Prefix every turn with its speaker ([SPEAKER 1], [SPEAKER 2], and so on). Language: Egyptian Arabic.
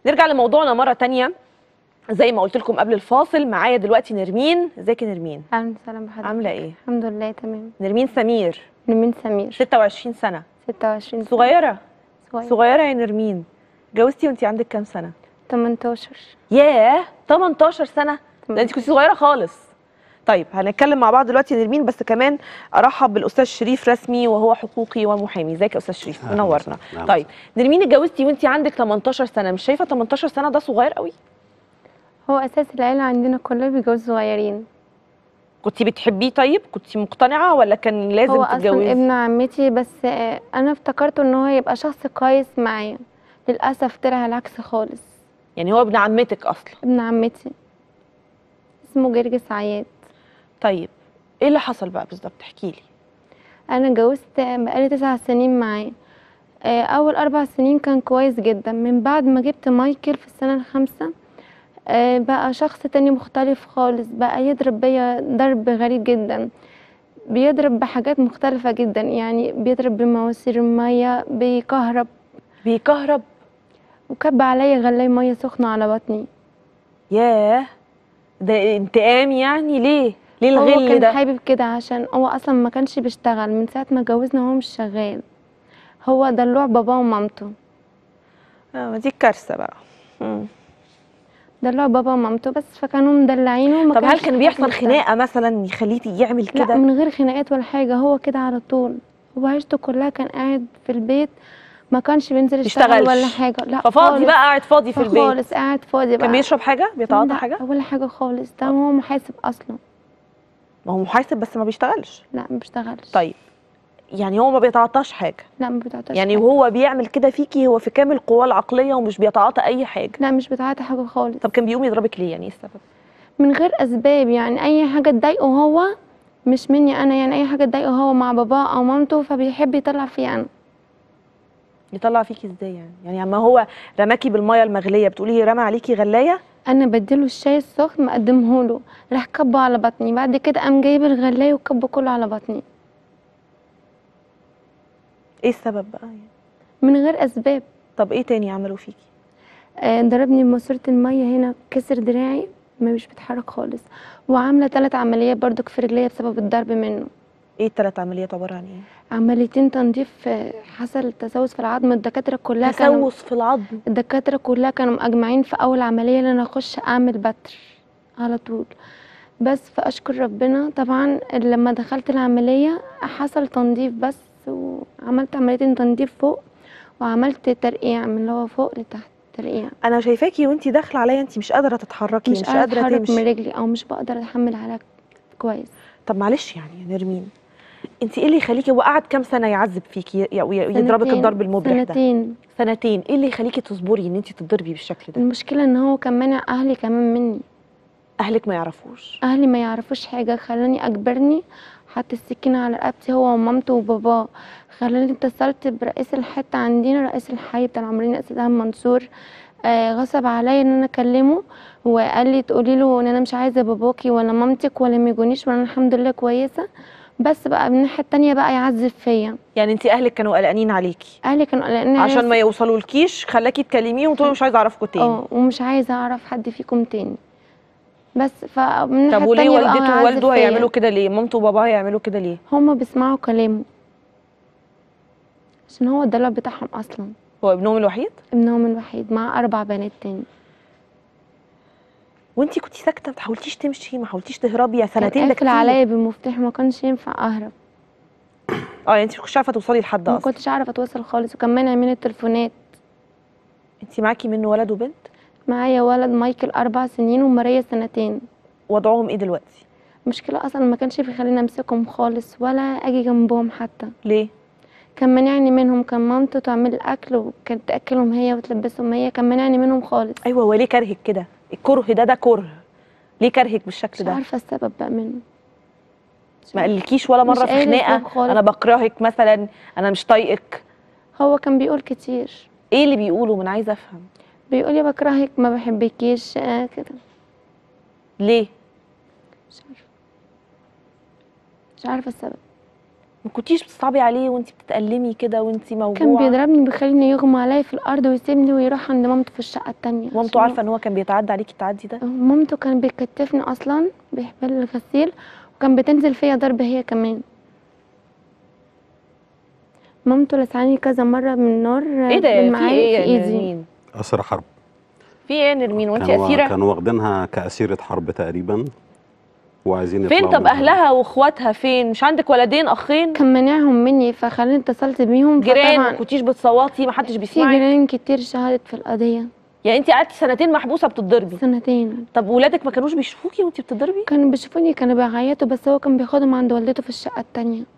[SPEAKER 1] نرجع لموضوعنا مره تانية زي ما قلت لكم قبل الفاصل معايا دلوقتي نرمين ازيك يا نرمين
[SPEAKER 2] اهلا وسهلا بحضرتك
[SPEAKER 1] عامله ايه
[SPEAKER 2] الحمد لله تمام
[SPEAKER 1] نرمين سمير
[SPEAKER 2] نمين سمير
[SPEAKER 1] 26 سنه
[SPEAKER 2] 26 سنة.
[SPEAKER 1] صغيره
[SPEAKER 2] صغير
[SPEAKER 1] صغيره يا نرمين جوزتي وانت عندك كام سنه
[SPEAKER 2] 18
[SPEAKER 1] ياه 18 سنه ده انت
[SPEAKER 2] 18.
[SPEAKER 1] كنت صغيره خالص طيب هنتكلم مع بعض دلوقتي يا نرمين بس كمان ارحب بالاستاذ شريف رسمي وهو حقوقي ومحامي ازيك يا استاذ شريف
[SPEAKER 3] أهلا
[SPEAKER 1] منورنا
[SPEAKER 3] وسهلا. أهلا
[SPEAKER 1] طيب نرمين اتجوزتي وانت عندك 18 سنه مش شايفه 18 سنه ده صغير قوي
[SPEAKER 2] هو اساس العيله عندنا كلها بيتجوزوا صغيرين
[SPEAKER 1] كنت بتحبيه طيب كنت مقتنعه ولا كان لازم
[SPEAKER 2] هو اصلا
[SPEAKER 1] تتجوزي
[SPEAKER 2] ابن عمتي بس آه، انا افتكرته ان هو يبقى شخص كويس معايا للاسف طلع العكس خالص
[SPEAKER 1] يعني هو ابن عمتك اصلا
[SPEAKER 2] ابن عمتي اسمه جرجس عياد
[SPEAKER 1] طيب ايه اللي حصل بقى بالظبط احكي لي
[SPEAKER 2] انا اتجوزت بقالي تسع سنين معاه آه، اول اربع سنين كان كويس جدا من بعد ما جبت مايكل في السنه الخامسه آه، بقى شخص تاني مختلف خالص بقى يضرب بيا ضرب غريب جدا بيضرب بحاجات مختلفة جدا يعني بيضرب بمواسير المية بيكهرب
[SPEAKER 1] بيكهرب
[SPEAKER 2] وكب عليا غلاية مية سخنة على بطني
[SPEAKER 1] ياه ده انتقام يعني ليه ليه
[SPEAKER 2] هو
[SPEAKER 1] الغل
[SPEAKER 2] كان
[SPEAKER 1] ده
[SPEAKER 2] حابب كده عشان هو اصلا ما كانش بيشتغل من ساعة ما اتجوزنا هو مش شغال هو دلوع باباه ومامته
[SPEAKER 1] اه ما دي الكارثه بقى مم.
[SPEAKER 2] دلوع بابا ومامته بس فكانوا مدلعينه وما
[SPEAKER 1] طب هل
[SPEAKER 2] كانش
[SPEAKER 1] كان
[SPEAKER 2] حد
[SPEAKER 1] بيحصل
[SPEAKER 2] مشتغل.
[SPEAKER 1] خناقه مثلا يخليه يعمل
[SPEAKER 2] لا
[SPEAKER 1] كده
[SPEAKER 2] من غير خناقات ولا حاجة هو كده على طول هو عيشته كلها كان قاعد في البيت ما كانش بينزل يشتغل
[SPEAKER 1] يشتغلش.
[SPEAKER 2] ولا حاجة لا
[SPEAKER 1] ففاضي
[SPEAKER 2] خالص.
[SPEAKER 1] بقى قاعد فاضي في البيت
[SPEAKER 2] خالص قاعد فاضي بقى
[SPEAKER 1] كان بيشرب حاجه بيتعاطى
[SPEAKER 2] لا،
[SPEAKER 1] حاجه
[SPEAKER 2] ولا حاجة خالص ده هو محاسب أصلا
[SPEAKER 1] ما هو محاسب بس ما بيشتغلش
[SPEAKER 2] لا ما بيشتغلش
[SPEAKER 1] طيب يعني هو ما بيتعاطاش حاجه
[SPEAKER 2] لا ما بيتعاطاش
[SPEAKER 1] يعني
[SPEAKER 2] حاجة.
[SPEAKER 1] وهو بيعمل كده فيكي هو في كامل قواه العقليه ومش بيتعاطى اي حاجه
[SPEAKER 2] لا مش بيتعاطى حاجة خالص
[SPEAKER 1] طب كان بيقوم يضربك ليه يعني ايه السبب
[SPEAKER 2] من غير أسباب يعني أي حاجة تضايقه هو مش مني أنا يعني أي حاجة تضايقه هو مع باباه أو مامته فبيحب يطلع فيا أنا
[SPEAKER 1] يطلع فيكي ازاي يعني يعني اما هو رماكي بالميه المغليه بتقولي رمى عليكي غلايه
[SPEAKER 2] انا بديله الشاي السخن مقدمه له راح كبه على بطني بعد كده قام جايب الغلايه وكبه كله على بطني
[SPEAKER 1] ايه السبب بقى يعني
[SPEAKER 2] من غير اسباب
[SPEAKER 1] طب ايه تاني عملوا فيكي
[SPEAKER 2] آه، ضربني بماسوره الميه هنا كسر دراعي ما مش بتحرك خالص وعامله ثلاث عمليات برضو في رجليا بسبب الضرب منه
[SPEAKER 1] ايه الثلاث عمليات عباره عن ايه
[SPEAKER 2] عمليتين تنظيف آه، حصل تسوس في العظم الدكاتره كلها كانوا
[SPEAKER 1] تسوس في العظم
[SPEAKER 2] الدكاتره كلها كانوا مجمعين في اول عمليه ان انا اخش اعمل بتر على طول بس فاشكر ربنا طبعا لما دخلت العمليه حصل تنظيف بس وعملت عمليتين تنظيف فوق وعملت ترقيع من اللي هو فوق لتحت ترقيع
[SPEAKER 1] انا شايفاكي وانتي داخله عليا انتي مش قادره تتحركي
[SPEAKER 2] مش,
[SPEAKER 1] مش,
[SPEAKER 2] قادره
[SPEAKER 1] قادره
[SPEAKER 2] اتحرك من
[SPEAKER 1] تمشي
[SPEAKER 2] رجلي او مش بقدر اتحمل على كويس
[SPEAKER 1] طب معلش يعني يا نرمين انتي ايه اللي يخليكي هو قعد كام سنه يعذب فيكي ي- ي- يضربك
[SPEAKER 2] سنتين-
[SPEAKER 1] الضرب المبرح ده
[SPEAKER 2] سنتين
[SPEAKER 1] سنتين ايه اللي يخليكي تصبري ان انتي تتضربي بالشكل ده
[SPEAKER 2] المشكله ان هو كان مانع اهلي كمان مني
[SPEAKER 1] اهلك ما يعرفوش
[SPEAKER 2] اهلي ما يعرفوش حاجه خلاني اجبرني حط السكينه على رقبتي هو ومامته وباباه خلاني اتصلت برئيس الحته عندنا رئيس الحي بتاع العمرين اسلام منصور آه غصب عليا ان انا اكلمه وقال لي تقولي له ان انا مش عايزه باباكي ولا مامتك ولا ما يجونيش وانا الحمد لله كويسه بس بقى من الناحيه التانيه بقى يعذب فيا
[SPEAKER 1] يعني انتي اهلك كانوا قلقانين عليكي
[SPEAKER 2] اهلي كانوا قلقانين عليا
[SPEAKER 1] عشان ما يوصلوا لكيش خلاكي تكلميهم وتقولي مش عايزه اعرفكوا تاني
[SPEAKER 2] اه ومش عايزه اعرف حد فيكم تاني بس فمن الناحيه
[SPEAKER 1] طب وليه
[SPEAKER 2] التانيه بقى
[SPEAKER 1] والدته
[SPEAKER 2] يعذب
[SPEAKER 1] ووالده
[SPEAKER 2] فيا.
[SPEAKER 1] هيعملوا كده ليه مامته وباباه هيعملوا كده ليه
[SPEAKER 2] هما بيسمعوا كلامه عشان هو الدلع بتاعهم اصلا
[SPEAKER 1] هو ابنهم الوحيد
[SPEAKER 2] ابنهم الوحيد مع اربع بنات تاني
[SPEAKER 1] وانتي كنتي ساكته ما حاولتيش تمشي ما حاولتيش تهربي يا
[SPEAKER 2] كان
[SPEAKER 1] سنتين ده
[SPEAKER 2] قافل
[SPEAKER 1] كتير
[SPEAKER 2] عليا بالمفتاح ما كانش ينفع اهرب
[SPEAKER 1] اه يعني انتي مش عارفه توصلي لحد
[SPEAKER 2] ما
[SPEAKER 1] اصلا
[SPEAKER 2] كنتش اعرف اتواصل خالص وكان مانع من التليفونات
[SPEAKER 1] انتي معاكي منه ولد وبنت
[SPEAKER 2] معايا ولد مايكل اربع سنين وماريا سنتين
[SPEAKER 1] وضعهم ايه دلوقتي
[SPEAKER 2] المشكله اصلا ما كانش بيخليني امسكهم خالص ولا اجي جنبهم حتى
[SPEAKER 1] ليه
[SPEAKER 2] كان مانعني منهم كان مامته تعمل الاكل وكانت تاكلهم هي وتلبسهم هي كان مانعني منهم خالص
[SPEAKER 1] ايوه هو ليه كرهك كده الكره ده ده كره ليه كرهك بالشكل
[SPEAKER 2] مش
[SPEAKER 1] ده
[SPEAKER 2] عارفه السبب بقى منه مش
[SPEAKER 1] ما
[SPEAKER 2] عارفة.
[SPEAKER 1] قالكيش ولا
[SPEAKER 2] مش
[SPEAKER 1] مره في
[SPEAKER 2] قايل
[SPEAKER 1] خناقه
[SPEAKER 2] السبب خالص.
[SPEAKER 1] انا بكرهك مثلا انا مش طايقك
[SPEAKER 2] هو كان بيقول كتير
[SPEAKER 1] ايه اللي بيقوله من عايزه افهم
[SPEAKER 2] بيقول لي بكرهك ما بحبكيش آه كده
[SPEAKER 1] ليه
[SPEAKER 2] مش عارفه مش عارفه السبب
[SPEAKER 1] ما كنتيش بتصعبي عليه وانت بتتألمي كده وانت
[SPEAKER 2] كان
[SPEAKER 1] موجوعه
[SPEAKER 2] بيضربني بيخليني يغمى عليا في الارض ويسيبني ويروح عند مامته في الشقه التانية
[SPEAKER 1] مامته
[SPEAKER 2] عشان
[SPEAKER 1] عارفه ان هو كان بيتعدى عليكي التعدي ده
[SPEAKER 2] مامته كان بيكتفني اصلا بيحبل الغسيل وكان بتنزل فيا ضرب هي كمان مامته لسعاني كذا مره من نار
[SPEAKER 1] ايه ده في
[SPEAKER 2] بالمعالق
[SPEAKER 1] ايه
[SPEAKER 2] في
[SPEAKER 1] يا
[SPEAKER 2] ايدي
[SPEAKER 1] نرمين
[SPEAKER 3] أسر حرب
[SPEAKER 1] في ايه يا نرمين وانت
[SPEAKER 3] كانوا
[SPEAKER 1] اسيره
[SPEAKER 3] كانوا واخدينها كأسيرة حرب تقريبا وعايزين
[SPEAKER 1] فين
[SPEAKER 3] يطلعوا
[SPEAKER 1] طب
[SPEAKER 3] منها.
[SPEAKER 1] اهلها واخواتها فين مش عندك ولدين اخين
[SPEAKER 2] كان مانعهم مني فخلاني اتصلت بيهم
[SPEAKER 1] جيران ما
[SPEAKER 2] فطبعا
[SPEAKER 1] كنتيش بتصوتي ما حدش
[SPEAKER 2] في
[SPEAKER 1] بيسمعك
[SPEAKER 2] جيران كتير شهدت في القضيه
[SPEAKER 1] يعني انت قعدتي سنتين محبوسه بتتضربي
[SPEAKER 2] سنتين
[SPEAKER 1] طب ولادك ما كانوش بيشوفوكي وانت بتتضربي
[SPEAKER 2] كانوا بيشوفوني كانوا بيعيطوا بس هو كان بياخدهم عند والدته في الشقه التانية